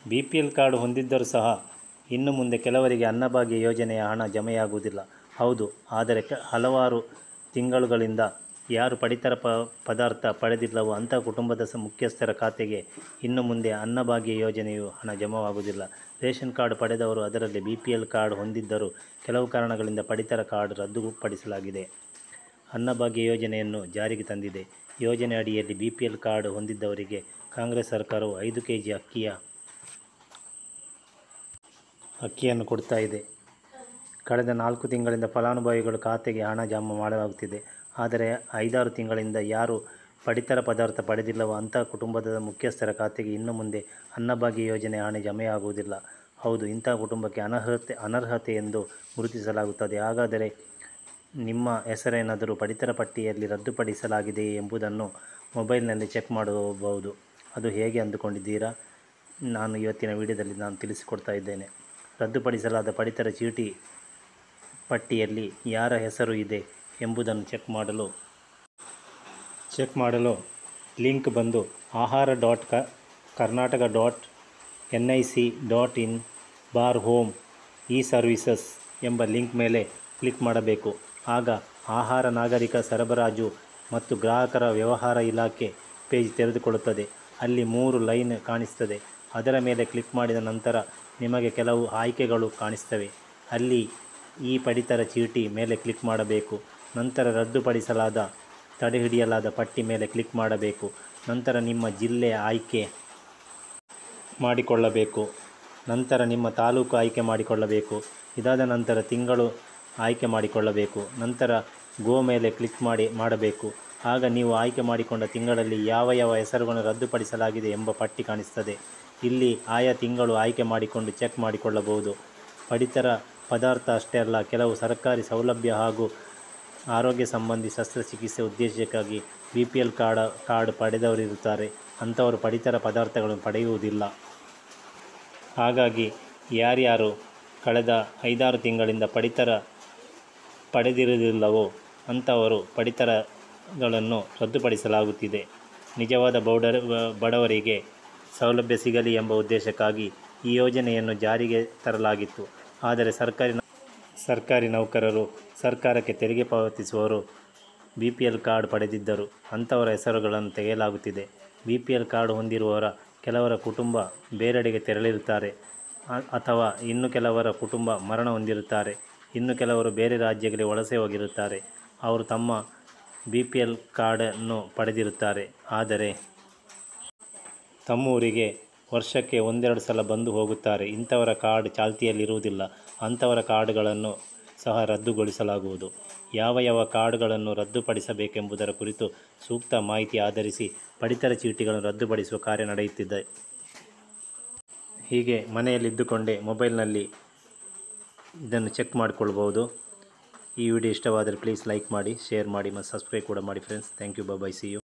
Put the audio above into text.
B P L card ಹೊಂದಿದ್ದರೂ ಸಹ ಇನ್ನು ಮುಂದೆ ಕೆಲವರಿಗೆ ಅನ್ನಭಾಗ್ಯ ಯೋಜನೆಯ ಹಣ ಜಮೆಯಾಗುವುದಿಲ್ಲ ಹೌದು ಆದರೆ ಕ ಹಲವಾರು ತಿಂಗಳುಗಳಿಂದ ಯಾರು ಪಡಿತರ ಪ ಪದಾರ್ಥ ಪಡೆದಿಲ್ಲವೋ ಅಂಥ ಕುಟುಂಬದ ಸ ಮುಖ್ಯಸ್ಥರ ಖಾತೆಗೆ ಇನ್ನು ಮುಂದೆ ಅನ್ನಭಾಗ್ಯ ಯೋಜನೆಯು ಹಣ ಜಮವಾಗುವುದಿಲ್ಲ ರೇಷನ್ ಕಾರ್ಡ್ ಪಡೆದವರು ಅದರಲ್ಲಿ ಬಿ ಪಿ ಎಲ್ ಕಾರ್ಡ್ ಹೊಂದಿದ್ದರೂ ಕೆಲವು ಕಾರಣಗಳಿಂದ ಪಡಿತರ ಕಾರ್ಡ್ ರದ್ದುಪಡಿಸಲಾಗಿದೆ ಅನ್ನಭಾಗ್ಯ ಯೋಜನೆಯನ್ನು ಜಾರಿಗೆ ತಂದಿದೆ ಯೋಜನೆ ಅಡಿಯಲ್ಲಿ ಬಿ ಪಿ ಎಲ್ ಕಾರ್ಡ್ ಹೊಂದಿದ್ದವರಿಗೆ ಕಾಂಗ್ರೆಸ್ ಸರ್ಕಾರವು ಐದು ಕೆ ಜಿ ಅಕ್ಕಿಯ ಅಕ್ಕಿಯನ್ನು ಕೊಡ್ತಾ ಇದೆ ಕಳೆದ ನಾಲ್ಕು ತಿಂಗಳಿಂದ ಫಲಾನುಭವಿಗಳು ಖಾತೆಗೆ ಹಣ ಜಮಾ ಮಾಡಲಾಗುತ್ತಿದೆ ಆದರೆ ಐದಾರು ತಿಂಗಳಿಂದ ಯಾರು ಪಡಿತರ ಪದಾರ್ಥ ಪಡೆದಿಲ್ಲವೋ ಅಂಥ ಕುಟುಂಬದ ಮುಖ್ಯಸ್ಥರ ಖಾತೆಗೆ ಇನ್ನು ಮುಂದೆ ಅನ್ನಭಾಗ್ಯ ಯೋಜನೆ ಹಣ ಜಮೆಯಾಗುವುದಿಲ್ಲ ಹೌದು ಇಂಥ ಕುಟುಂಬಕ್ಕೆ ಅನರ್ಹತೆ ಅನರ್ಹತೆ ಎಂದು ಗುರುತಿಸಲಾಗುತ್ತದೆ ಹಾಗಾದರೆ ನಿಮ್ಮ ಹೆಸರೇನಾದರೂ ಪಡಿತರ ಪಟ್ಟಿಯಲ್ಲಿ ರದ್ದುಪಡಿಸಲಾಗಿದೆಯೇ ಎಂಬುದನ್ನು ಮೊಬೈಲ್ನಲ್ಲಿ ಚೆಕ್ ಮಾಡಬಹುದು ಅದು ಹೇಗೆ ಅಂದುಕೊಂಡಿದ್ದೀರಾ ನಾನು ಇವತ್ತಿನ ವಿಡಿಯೋದಲ್ಲಿ ನಾನು ತಿಳಿಸಿಕೊಡ್ತಾ ಇದ್ದೇನೆ ರದ್ದುಪಡಿಸಲಾದ ಪಡಿತರ ಚೀಟಿ ಪಟ್ಟಿಯಲ್ಲಿ ಯಾರ ಹೆಸರು ಇದೆ ಎಂಬುದನ್ನು ಚೆಕ್ ಮಾಡಲು ಚೆಕ್ ಮಾಡಲು ಲಿಂಕ್ ಬಂದು ಆಹಾರ ಡಾಟ್ ಕ Karnataka dot N I C dot in bar home e services ಎಂಬ ಲಿಂಕ್ ಮೇಲೆ ಕ್ಲಿಕ್ ಮಾಡಬೇಕು ಆಗ ಆಹಾರ ನಾಗರಿಕ ಸರಬರಾಜು ಮತ್ತು ಗ್ರಾಹಕರ ವ್ಯವಹಾರ ಇಲಾಖೆ ಪೇಜ್ ತೆರೆದುಕೊಳ್ಳುತ್ತದೆ ಅಲ್ಲಿ ಮೂರು ಲೈನ್ ಕಾಣಿಸ್ತದೆ ಅದರ ಮೇಲೆ ಕ್ಲಿಕ್ ಮಾಡಿದ ನಂತರ ನಿಮಗೆ ಕೆಲವು ಆಯ್ಕೆಗಳು ಕಾಣಿಸ್ತವೆ ಅಲ್ಲಿ ಈ ಪಡಿತರ ಚೀಟಿ ಮೇಲೆ ಕ್ಲಿಕ್ ಮಾಡಬೇಕು ನಂತರ ರದ್ದುಪಡಿಸಲಾದ ತಡೆಹಿಡಿಯಲಾದ ಪಟ್ಟಿ ಮೇಲೆ ಕ್ಲಿಕ್ ಮಾಡಬೇಕು ನಂತರ ನಿಮ್ಮ ಜಿಲ್ಲೆ ಆಯ್ಕೆ ಮಾಡಿಕೊಳ್ಳಬೇಕು ನಂತರ ನಿಮ್ಮ ತಾಲೂಕು ಆಯ್ಕೆ ಮಾಡಿಕೊಳ್ಳಬೇಕು ಇದಾದ ನಂತರ ತಿಂಗಳು ಆಯ್ಕೆ ಮಾಡಿಕೊಳ್ಳಬೇಕು ನಂತರ ಗೋ ಮೇಲೆ ಕ್ಲಿಕ್ ಮಾಡಿ ಮಾಡಬೇಕು ಆಗ ನೀವು ಆಯ್ಕೆ ಮಾಡಿಕೊಂಡ ತಿಂಗಳಲ್ಲಿ ಯಾವ ಯಾವ ಹೆಸರುಗಳನ್ನು ರದ್ದುಪಡಿಸಲಾಗಿದೆ ಎಂಬ ಪಟ್ಟಿ ಕಾಣಿಸ್ತದೆ ಇಲ್ಲಿ ಆಯಾ ತಿಂಗಳು ಆಯ್ಕೆ ಮಾಡಿಕೊಂಡು ಚೆಕ್ ಮಾಡಿಕೊಳ್ಳಬಹುದು ಪಡಿತರ ಪದಾರ್ಥ ಅಷ್ಟೇ ಅಲ್ಲ ಕೆಲವು ಸರ್ಕಾರಿ ಸೌಲಭ್ಯ ಹಾಗೂ ಆರೋಗ್ಯ ಸಂಬಂಧಿ ಶಸ್ತ್ರಚಿಕಿತ್ಸೆ ಉದ್ದೇಶಕ್ಕಾಗಿ B P L card card ಪಡೆದವರಿರುತ್ತಾರೆ ಅಂಥವರು ಪಡಿತರ ಪದಾರ್ಥಗಳನ್ನು ಪಡೆಯುವುದಿಲ್ಲ ಹಾಗಾಗಿ ಯಾರ್ಯಾರು ಕಳೆದ ಐದಾರು ತಿಂಗಳಿಂದ ಪಡಿತರ ಪಡೆದಿರುವುದಿಲ್ಲವೋ ಅಂಥವರು ಪಡಿತರಗಳನ್ನು ರದ್ದುಪಡಿಸಲಾಗುತ್ತಿದೆ ನಿಜವಾದ ಬೌಡರ್ ಬಡವರಿಗೆ ಸೌಲಭ್ಯ ಸಿಗಲಿ ಎಂಬ ಉದ್ದೇಶಕ್ಕಾಗಿ ಈ ಯೋಜನೆಯನ್ನು ಜಾರಿಗೆ ತರಲಾಗಿತ್ತು ಆದರೆ ಸರ್ಕಾರಿ ಸರ್ಕಾರಿ ನೌಕರರು ಸರ್ಕಾರಕ್ಕೆ ತೆರಿಗೆ ಪಾವತಿಸುವವರು ಬಿ ಪಿ ಎಲ್ ಕಾರ್ಡ್ ಪಡೆದಿದ್ದರು ಅಂಥವರ ಹೆಸರುಗಳನ್ನು ತೆಗೆಯಲಾಗುತ್ತಿದೆ ಬಿ ಪಿ ಎಲ್ ಕಾರ್ಡ್ ಹೊಂದಿರುವವರ ಕೆಲವರ ಕುಟುಂಬ ಬೇರೆಡೆಗೆ ತೆರಳಿರುತ್ತಾರೆ ಅ- ಅಥವಾ ಇನ್ನು ಕೆಲವರ ಕುಟುಂಬ ಮರಣ ಹೊಂದಿರುತ್ತಾರೆ ಇನ್ನು ಕೆಲವರು ಬೇರೆ ರಾಜ್ಯಗಳಿಗೆ ವಲಸೆ ಹೋಗಿರುತ್ತಾರೆ ಅವರು ತಮ್ಮ ಬಿ ಪಿ ಎಲ್ ಕಾರ್ಡನ್ನು ಪಡೆದಿರುತ್ತಾರೆ ಆದರೆ ತಮ್ಮೂರಿಗೆ ವರ್ಷಕ್ಕೆ ಒಂದೆರಡು ಸಲ ಬಂದು ಹೋಗುತ್ತಾರೆ ಇಂಥವರ ಕಾರ್ಡ್ ಚಾಲ್ತಿಯಲ್ಲಿರುವುದಿಲ್ಲ ಅಂಥವರ ಕಾರ್ಡ್ಗಳನ್ನು ಸಹ ರದ್ದುಗೊಳಿಸಲಾಗುವುದು ಯಾವ ಯಾವ ಕಾರ್ಡ್ಗಳನ್ನು ರದ್ದುಪಡಿಸಬೇಕೆಂಬುದರ ಕುರಿತು ಸೂಕ್ತ ಮಾಹಿತಿ ಆಧರಿಸಿ ಪಡಿತರ ಚೀಟಿಗಳನ್ನು ರದ್ದುಪಡಿಸುವ ಕಾರ್ಯ ನಡೆಯುತ್ತಿದೆ ಹೀಗೆ ಮನೆಯಲ್ಲಿದ್ದುಕೊಂಡೇ ಮೊಬೈಲ್ನಲ್ಲಿ ಇದನ್ನು ಚೆಕ್ ಮಾಡಿಕೊಳ್ಬೋದು ಈ ವಿಡಿಯೋ ಇಷ್ಟವಾದರೆ ಪ್ಲೀಸ್ ಲೈಕ್ ಮಾಡಿ ಶೇರ್ ಮಾಡಿ ಮತ್ತು ಸಬ್ಸ್ಕ್ರೈಬ್ ಕೂಡ ಮಾಡಿ friends thank you bye see you